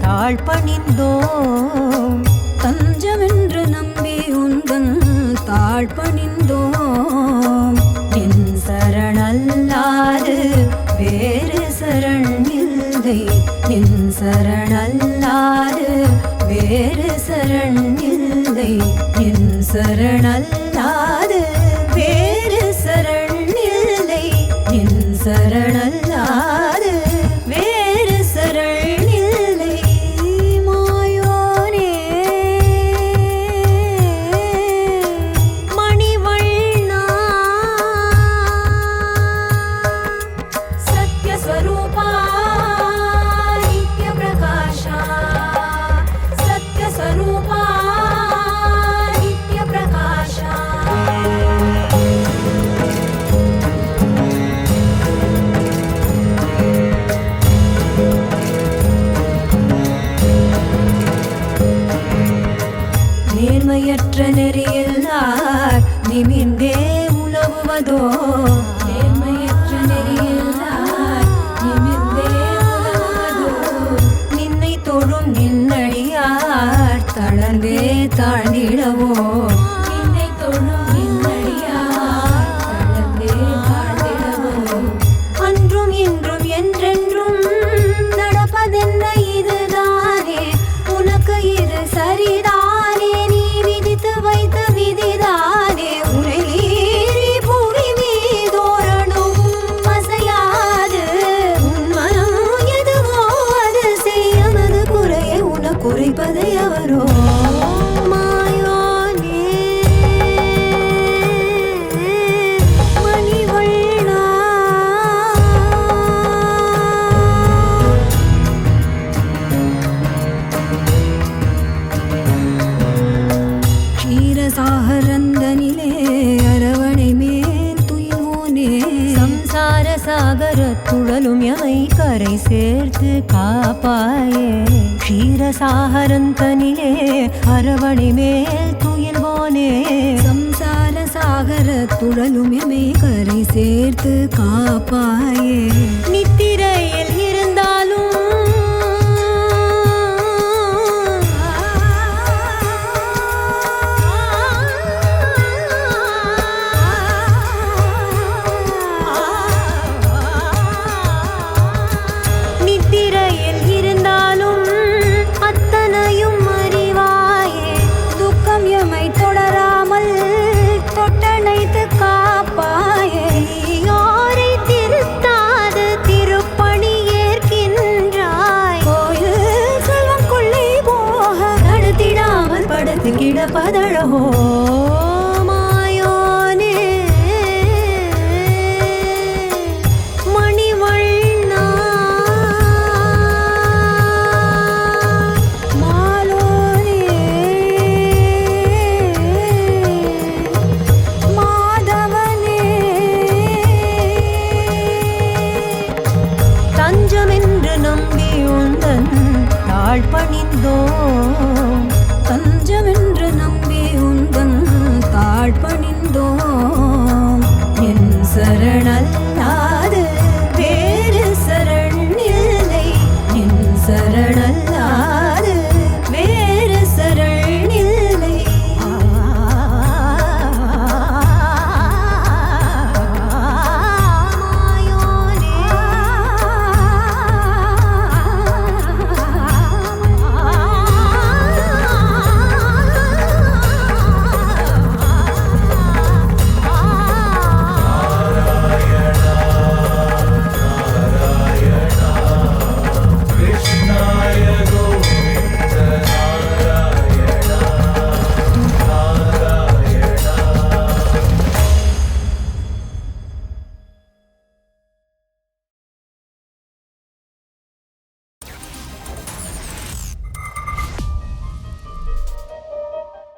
தாழ் பணிந்தோம் தஞ்சமென்று நம்பி உந்தன் தாழ் பணிந்தோம் நின் சரணல்லாது வேறு சரண் இல்லை நின் சரணல்லாது வேறு சரண் இல்லை நின் சரணல்லாது வேறு சரண் இல்லை நின் சரணல்லாது வேறு சரண் இல்லை மாயோனே மணிவண்ணா सत्यस्वरूपा नित्यप्रकाशा सत्यस्वरूपा नित्यप्रकाशा நேர்மையற்ற நெறியில்லார் நிமிர்ந்தே உலவுவதோ நேர்மையற்ற நெறியில்லார் நிமிர்ந்தே உலவுவதோ நின்னை தொழும் நின்னடியார் தளர்ந்தே தாழ்ந்திடவோ நின்னை தொழும் நின்னடியார் தளர்ந்தே தாழ்ந்திடவோ அன்றும் இன்றும் என்றென்றும் நடப்பதென்ன இதுதானே உனக்கு இது சரிதானே நீ விதித்து வைத்த விதிதானே உரை மீறி புவி மீதோரணும் அசையாது உன் மனம் எதுவோ அது செய்யனது குறையை உன குறைப்பதை அவரோ மாயோனே மணிவண்ணா க்ஷீரசாகரந்தனிலே அரவணை மேல் துயில்வோனே சம்சார சாகர துழலும் எமை கரை சேர்த்து காப்பாயே க்ஷீரசாகரந்தனிலே அரவணை மேல் துயில்வோனே சம்சார சாகர துழலும் எமை கரை சேர்த்து காப்பாயே நித்திரையில் இருந்தாலும் நித்திரையில் இருந்தாலும் அத்தனையும் அறிவாயே துக்கம் எமை தொடராமல் தொட்டணைத்து காப்பாயே யாரை திருத்தாது திருப்பணி ஏற்கின்றாய் கோயில் செல்வம் கொள்ளை போக நடத்திடாமல் படுத்து கிடப்பதழகோ மாயோனே மணிவண்ணா மாலோனே மாதவனே தஞ்சமென்று நம்பி உந்தன் தாழ் பணிந்தோம் தஞ்சமென்று நம்பி உந்தன் தாழ் பணிந்தோம் என் சரணல்லாது வேறு சரண் இல்லை என் சரணல்லாது